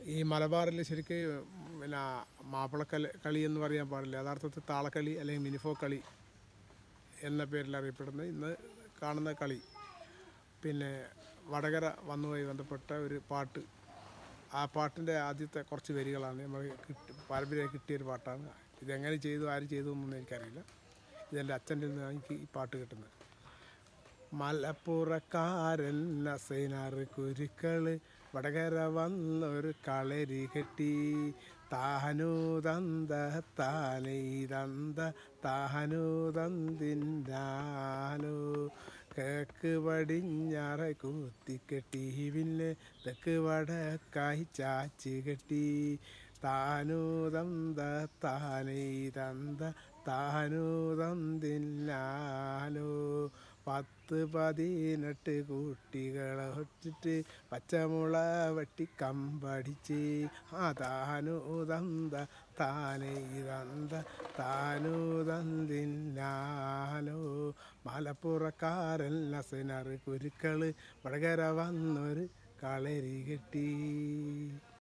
ഈ മലബാറിൽ ശരിക്ക് പിന്നെ മാപ്പിളക്കല് കളി എന്ന് പറയാൻ പാടില്ല യഥാർത്ഥത്തിൽ താളക്കളി അല്ലെങ്കിൽ മിനിഫോ കളി എന്ന പേരിൽ അറിയപ്പെടുന്ന ഇന്ന് കാണുന്ന കളി പിന്നെ വടകര വന്നുമായി ബന്ധപ്പെട്ട ഒരു പാട്ട് ആ പാട്ടിൻ്റെ ആദ്യത്തെ കുറച്ച് വരികളാണ് നമ്മൾ കിട്ടി പാരമ്പര്യം കിട്ടിയൊരു പാട്ടാണ് ഇതെങ്ങനെ ചെയ്തു ആര് ചെയ്തു എന്നൊന്നും എനിക്കറിയില്ല ഇതെൻ്റെ അച്ഛൻ്റെ നിന്നാണ് എനിക്ക് ഈ പാട്ട് കിട്ടുന്നത് മലപ്പുറക്കാരൻ നസൈനാറ് കുരുക്കള് വടകര വന്നൊരു കളരി കെട്ടി താനു തന്ത താനൈ തന്ത താനു തന്തിന്നാനോ കിഴക്ക് പടിഞ്ഞാറ കുത്തിക്കെട്ടി പിന്നെ തെക്ക് വടക്കായി ചാച്ച് കെട്ടി താനു തന്ത താനൈ തന്ത താനു തന്തിന്നാനോ പത്ത് പതിനെട്ട് കുട്ടികളെ ഒറ്റിട്ട് പച്ചമുള വെട്ടി കമ്പടിച്ച് ആ താനു തന്ത താനൈ തന്ത താനു തന്തിന്നാനോ മലപ്പുറക്കാരൻ നസനറ് കുരുക്കള് വടകര വന്നൊരു കളരി കെട്ടി